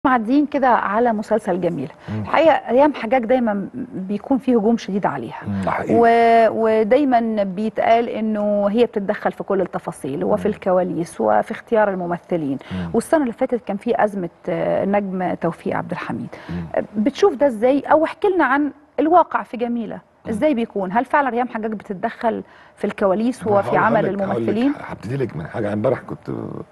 معديين كده على مسلسل جميلة الحقيقة أيام حجاج دايما بيكون فيه هجوم شديد عليها مم، ده حقيقي و... ودايما بيتقال انه هي بتتدخل في كل التفاصيل وفي الكواليس وفي اختيار الممثلين مم. والسنه اللي فاتت كان في ازمه آه، نجم توفيق عبد الحميد مم. آه، بتشوف ده ازاي او احكي لنا عن الواقع في جميله ازاي بيكون هل فعلا ريهام حجاج بتتدخل في الكواليس وفي هقول- عمل هقول لك- هقول لك، الممثلين هبتدي لك من حاجه امبارح كنت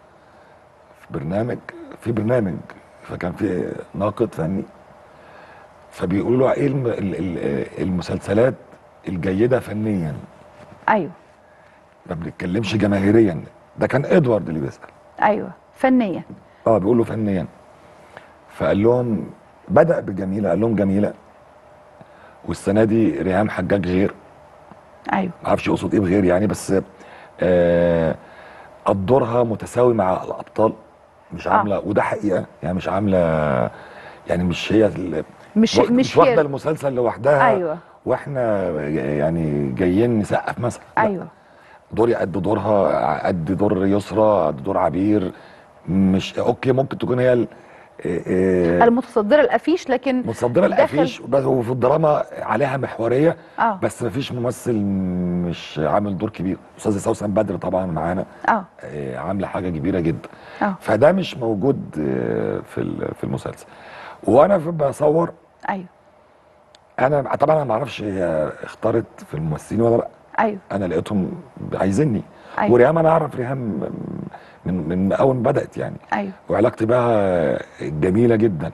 في برنامج في برنامج فكان في ناقد فني فبيقولوا له ايه الم- ال- ال- المسلسلات الجيده فنيا ايوه ما بنتكلمش جماهيريا ده كان ادوارد اللي بيسال ايوه فنيا اه بيقول له فنيا فقال لهم بدا بجميله قال لهم جميله والسنه دي ريهام حجاج غير ايوه ما اعرفش يقصد ايه بغير يعني بس آه دورها متساوي مع الابطال مش آه. عامله وده حقيقه يعني مش عامله يعني مش هي ال- مش واخد- مش واخده هي المسلسل لوحدها ايوه واحنا يعني جايين نسقف مثلا لا، ايوه دوري قد دورها قد دور يسرى قد دور عبير مش اوكي ممكن تكون هي ال- آه، آه، المتصدره الافيش لكن متصدره داخل- الافيش بس وفي الدراما عليها محوريه اه بس مفيش ممثل مش عامل دور كبير استاذه سوسن بدر طبعا معانا اه آه، عامله حاجه كبيره جدا اه فده مش موجود آه، في ال- في المسلسل وانا في- بصور ايوه انا طبعا انا ما اعرفش هي اختارت في الممثلين ولا لا ايوه انا لقيتهم عايزيني ايوه وريهام انا اعرف ريهام من من اول ما بدات يعني ايوه وعلاقتي بها جميله جدا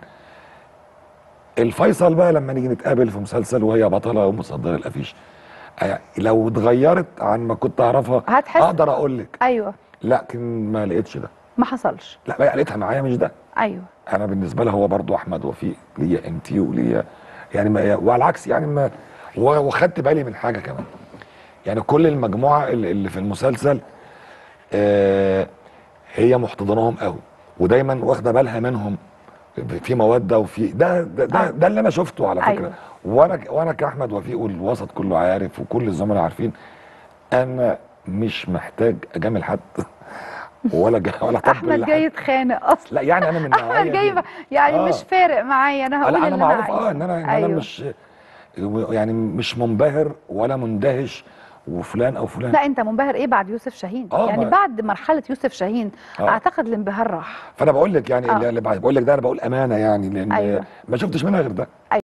الفيصل بقى لما نيجي نتقابل في مسلسل وهي بطله ومصدره الافيش آه، لو اتغيرت عن ما كنت اعرفها هتحس اقدر اقول لك ايوه لكن ما لقيتش ده ما حصلش لا بقى لقيتها معايا مش ده ايوه انا بالنسبه لها هو برضو احمد وفيق ليا انتي وليا يعني ما وعلى العكس يعني ما و- وخدت بالي من حاجه كمان يعني كل المجموعه اللي اللي في المسلسل آه هي محتضناهم قوي ودايما واخده بالها منهم في موده وفي ده ده, ده, آه. ده اللي انا شفته على فكره أيوة. وانا وانا كاحمد وفيق والوسط كله عارف وكل الزملاء عارفين انا مش محتاج اجامل حد ولا جا ولا اطبل احمد لحد. جاي يتخانق اصلا لا يعني انا من احمد النوعيه جاي دي. ب- يعني آه. مش فارق معايا انا هقول لا انا اللي انا معروف عايزه اه ان انا ان أيوة. انا مش يعني مش منبهر ولا مندهش وفلان او فلان لا انت منبهر ايه بعد يوسف شاهين آه، يعني ما- بعد مرحله يوسف شاهين آه. اعتقد الانبهار راح فانا بقول لك يعني آه. اللي اللي بقول لك ده انا بقول امانه يعني لان أيوة. ما شفتش منها غير ده